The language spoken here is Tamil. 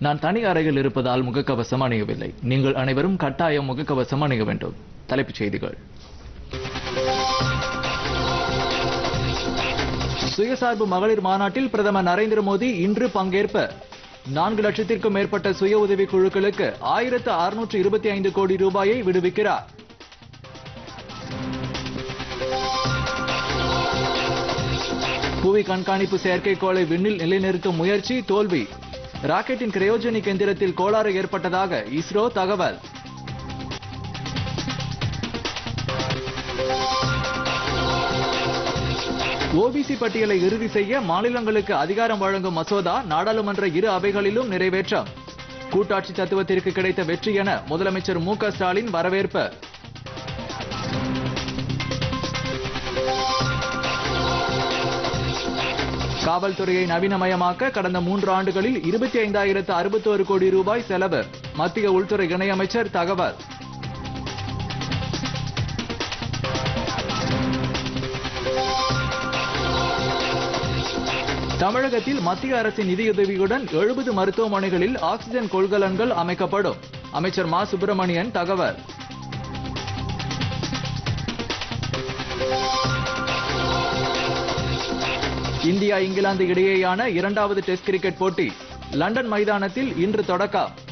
நான் தனி அறையில் இருப்பதால் முகக்கவசம் அணியவில்லை நீங்கள் அனைவரும் கட்டாயம் முகக்கவசம் அணிய வேண்டும் தலைப்புச் செய்திகள் சுயசார்பு மகளிர் மாநாட்டில் பிரதமர் நரேந்திர மோடி இன்று பங்கேற்ப நான்கு லட்சத்திற்கும் மேற்பட்ட சுய உதவி குழுக்களுக்கு ஆயிரத்து அறுநூற்று இருபத்தி ஐந்து கோடி ரூபாயை விடுவிக்கிறார் புவி கண்காணிப்பு செயற்கைக்கோளை விண்ணில் நிலைநிறுத்தும் முயற்சி தோல்வி ராக்கெட்டின் கிரையோஜெனிக் எந்திரத்தில் கோளாறு ஏற்பட்டதாக இஸ்ரோ தகவல் ஓபிசி பட்டியலை இறுதி செய்ய மாநிலங்களுக்கு அதிகாரம் வழங்கும் மசோதா நாடாளுமன்ற இரு அவைகளிலும் நிறைவேற்றம் கூட்டாட்சி தத்துவத்திற்கு கிடைத்த வெற்றி என முதலமைச்சர் மு க ஸ்டாலின் வரவேற்பு காவல்துறையை நவீனமயமாக்க கடந்த மூன்று ஆண்டுகளில் இருபத்தி ஐந்தாயிரத்து அறுபத்தோரு கோடி ரூபாய் செலவு மத்திய உள்துறை இணையமைச்சர் தகவல் தமிழகத்தில் மத்திய அரசின் நிதியுதவியுடன் எழுபது மருத்துவமனைகளில் ஆக்சிஜன் கொள்கலன்கள் அமைக்கப்படும் அமைச்சர் மா சுப்பிரமணியன் தகவல் இந்தியா இங்கிலாந்து இடையேயான இரண்டாவது டெஸ்ட் கிரிக்கெட் போட்டி லண்டன் மைதானத்தில் இன்று தொடக்கம்